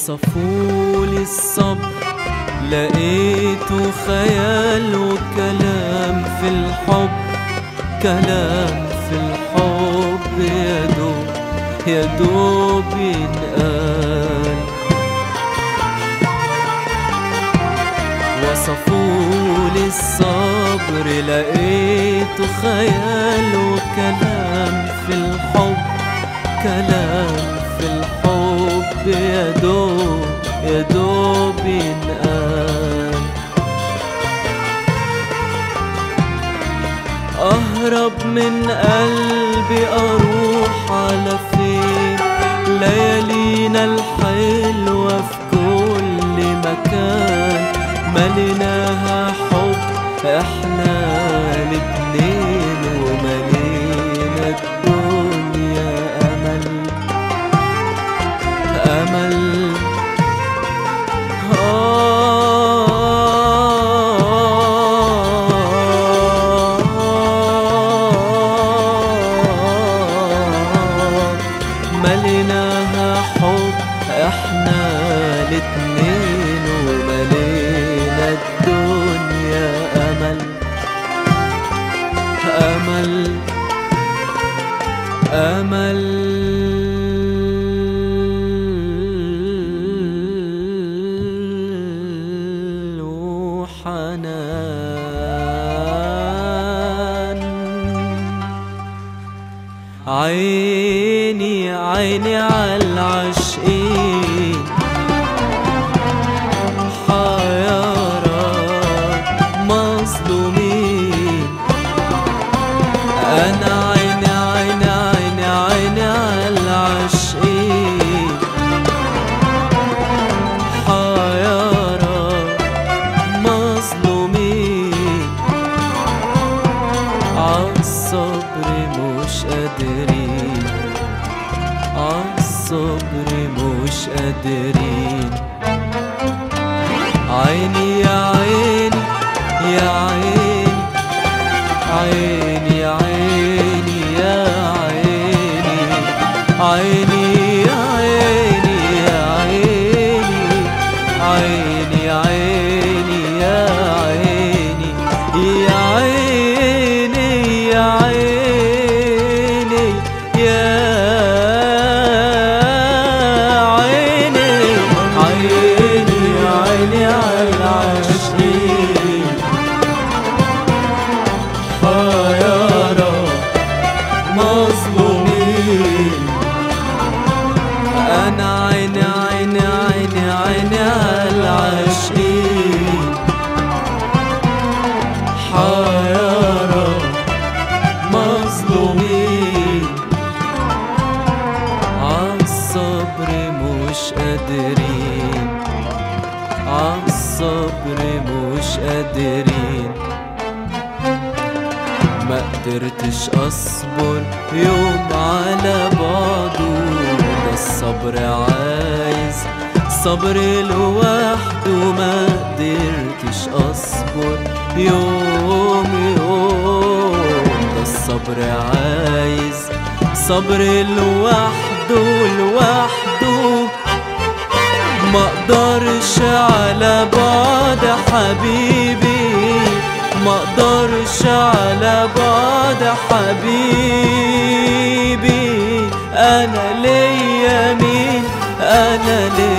وصفولي الصبر لقيته خيال وكلام في الحب كلام في الحب يا دوب يا دوب ينقال وصفولي الصبر لقيته خيال وكلام في الحب كلام في الحب يا دوب يا دوب ينقال أهرب من قلبي أروح على فين ليالينا الحلوة في كل مكان مليناها حب احنا الاتنين وملينا الدنيا أمل أمل مليناها حب احنا الاتنين وملينا الدنيا امل امل امل وحنان عيني عيني عالعاشقين حيارى مظلومين انا عيني عيني عيني عيني عالعاشقين حيارى مظلومين عالصبر مش قادرين عالصبر مش قادرين عيني يا عيني يا عيني عيني يا عيني يا عيني عيني يا عيني يا عيني عيني عيني يا عيني يا عيني يا عيني يا عيني عيني عيني على العاشقين حيارى مظلومين انا عيني عيني عيني عيني على العاشقين حيارى مظلومين عالصبر مش قادرين عالصبر مش قادرين ما قدرتش اصبر يوم على بعضه ده الصبر عايز صبر لوحده ما قدرتش اصبر يوم يوم ده الصبر عايز صبر لوحده لوحده ما اقدرش على بعد حبيبي ما اقدرش على بعد حبيبي انا ليا مين انا ليا